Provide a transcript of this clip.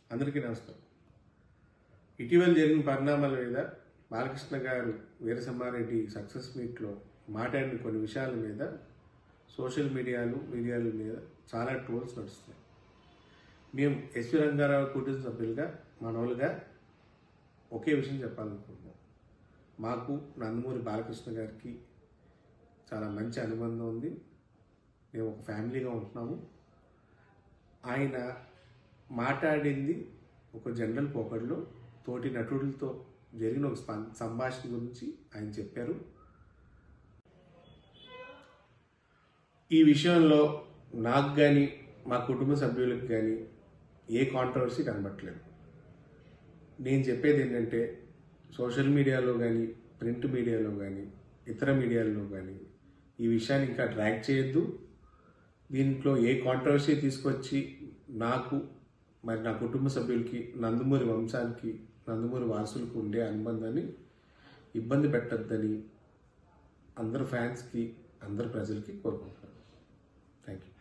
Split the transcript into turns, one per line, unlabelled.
అందరికీ నమస్కారం ఇటీవల జరిగిన పరిణామాల మీద బాలకృష్ణ గారు వీరసింహారెడ్డి సక్సెస్ మీట్లో మాట్లాడిన కొన్ని విషయాల మీద సోషల్ మీడియాలు మీడియాల మీద చాలా ట్రోల్స్ నడుస్తున్నాయి మేము ఎస్వి రంగారావు కుటుంబ సభ్యులుగా మనవులుగా ఒకే విషయం చెప్పాలనుకుంటున్నాం మాకు నందమూరి బాలకృష్ణ గారికి చాలా మంచి అనుబంధం ఉంది మేము ఒక ఫ్యామిలీగా ఉంటున్నాము ఆయన మాట్లాడింది ఒక జనరల్ పోకడలో తోటి నటులతో జరిగిన ఒక స్పం- సంభాషణ గురించి ఆయన చెప్పారు ఈ విషయంలో నాకు కానీ మా కుటుంబ సభ్యులకు కానీ ఏ కాంట్రవర్సీ కనబట్టలేదు నేను చెప్పేది ఏంటంటే సోషల్ మీడియాలో కానీ ప్రింట్ మీడియాలో కానీ ఇతర మీడియాలో కానీ ఈ విషయాన్ని ఇంకా డ్రాగ్ చేయొద్దు దీంట్లో ఏ కాంట్రవర్సీ తీసుకొచ్చి నాకు మరి నా కుటుంబ సభ్యులకి నందమూరి వంశానికి నందమూరి వారసులకు ఉండే అనుబంధాన్ని ఇబ్బంది పెట్టద్దని అందరు ఫ్యాన్స్కి అందరు ప్రజలకి కోరుకుంటున్నాను థ్యాంక్ యూ